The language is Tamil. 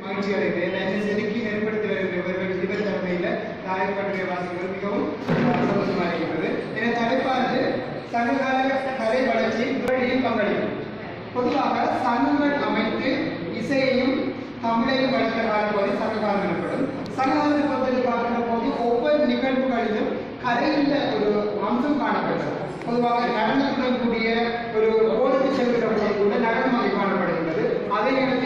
மகிழ்ச்சி அடைகிறேன் என்னை செதுக்கி நெருப்படுத்தி வருகிற இவர்கள் இருவர் தலைமையில் தாய் பற்றிய வாசிப்பது மிகவும் அஹ், சந்தோஷமாக இருக்கிறது என தலைப்பானது சங்ககால கலை வளர்ச்சி துறையில் பங்களிக்கும் பொதுவாக சங்கங்கள் அமைத்து இசையையும் தமிழையும் வளர்த்த காலப்பகுதி சங்ககாலம் எனப்படும் சங்ககாலத்தை பொறுத்தவரை பார்க்கிற போது ஒவ்வொரு நிகழ்வுகளிலும் கலையின் ஒரு அம்சம் காணப்பட்டது பொதுவாக நடனத்துடன் கூடிய ஒரு கோலத்து செல்கிற போது கூட நடனம் அங்கே காணப்படுகின்றது அதே நேரத்தில்